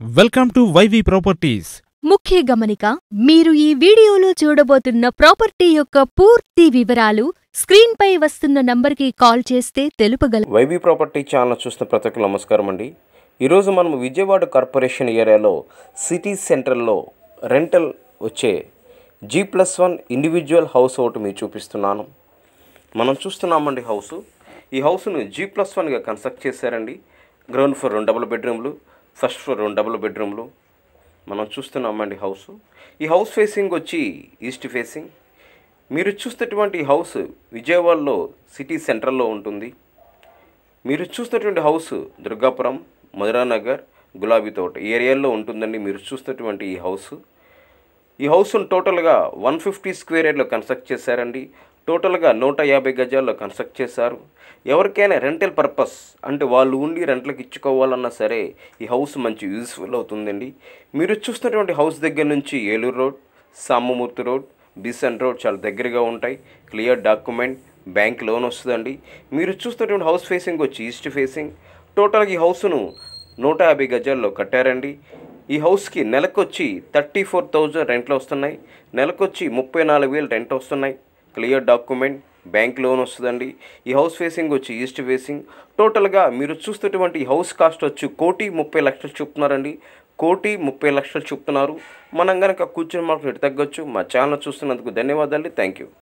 welcome to YV properties ముఖ్య గమనిక మీరు ఈ వీడియోలో చూడబోతున్న ప్రాపర్టీ యొక్క పూర్తి వివరాలు స్క్రీన్పై వస్తున్న నంబర్కి కాల్ చేస్తే తెలుపగల వైబీ ప్రాపర్టీ ఛానల్ చూస్తున్న ప్రతి ఒక్కరు నమస్కారం అండి ఈరోజు మనం విజయవాడ కార్పొరేషన్ ఏరియాలో సిటీ సెంటర్లో రెంటల్ వచ్చే G plus one individual house ఒకటి మీకు చూపిస్తున్నాను మనం చూస్తున్నామండి హౌస్ ఈ హౌస్ను జీ ప్లస్ వన్గా కన్స్ట్రక్ట్ చేశారండి గ్రౌండ్ ఫ్లోర్ రెండు డబుల్ బెడ్రూమ్లు ఫస్ట్ ఫ్లోర్ రెండు డబుల్ బెడ్రూమ్లు మనం చూస్తున్నామండి హౌస్ ఈ హౌస్ ఫేసింగ్ వచ్చి ఈస్ట్ ఫేసింగ్ మీరు చూస్తున్నటువంటి ఈ హౌస్ విజయవాడలో సిటీ సెంట్రల్లో ఉంటుంది మీరు చూస్తున్నటువంటి హౌస్ దుర్గాపురం మధురానగర్ గులాబీ తోట ఈ ఏరియాలో ఉంటుందండి మీరు చూస్తున్నటువంటి ఈ హౌస్ ఈ హౌస్ను టోటల్గా వన్ ఫిఫ్టీ స్క్వేర్ యార్డ్లో కన్స్ట్రక్ట్ చేశారండి టోటల్గా నూట యాభై గజాల్లో కన్స్ట్రక్ట్ చేశారు ఎవరికైనా రెంటల్ పర్పస్ అంటే వాళ్ళు ఉండి రెంట్లకు ఇచ్చుకోవాలన్నా సరే ఈ హౌస్ మంచి యూజ్ఫుల్ అవుతుందండి మీరు చూస్తున్నటువంటి హౌస్ దగ్గర నుంచి Eluru road Samamurthy road Besant road చాలా దగ్గరగా ఉంటాయి క్లియర్ డాక్యుమెంట్ బ్యాంక్ లోన్ వస్తుందండి మీరు చూస్తున్నటువంటి హౌస్ ఫేసింగ్ వచ్చి ఈస్ట్ ఫేసింగ్ టోటల్గా ఈ హౌస్ను నూట యాభై గజాల్లో కట్టారండి ఈ హౌస్కి నెలకొచ్చి థర్టీ ఫోర్ థౌజండ్ రెంట్లు వస్తున్నాయి నెలకొచ్చి ముప్పై నాలుగు వేలు రెంట్ వస్తున్నాయి క్లియర్ డాక్యుమెంట్ బ్యాంక్ లోన్ వస్తుందండి ఈ హౌస్ ఫేసింగ్ వచ్చి ఈస్ట్ ఫేసింగ్ టోటల్గా మీరు చూస్తున్నటువంటి ఈ హౌస్ కాస్ట్ వచ్చి కోటి ముప్పై లక్షలు చూపుతున్నారండి కోటి ముప్పై లక్షలు చూపుతున్నారు మనం కనుక కూర్చొని మాకు రేటు తగ్గొచ్చు మా ఛానల్ చూస్తున్నందుకు ధన్యవాదాలు థ్యాంక్ యూ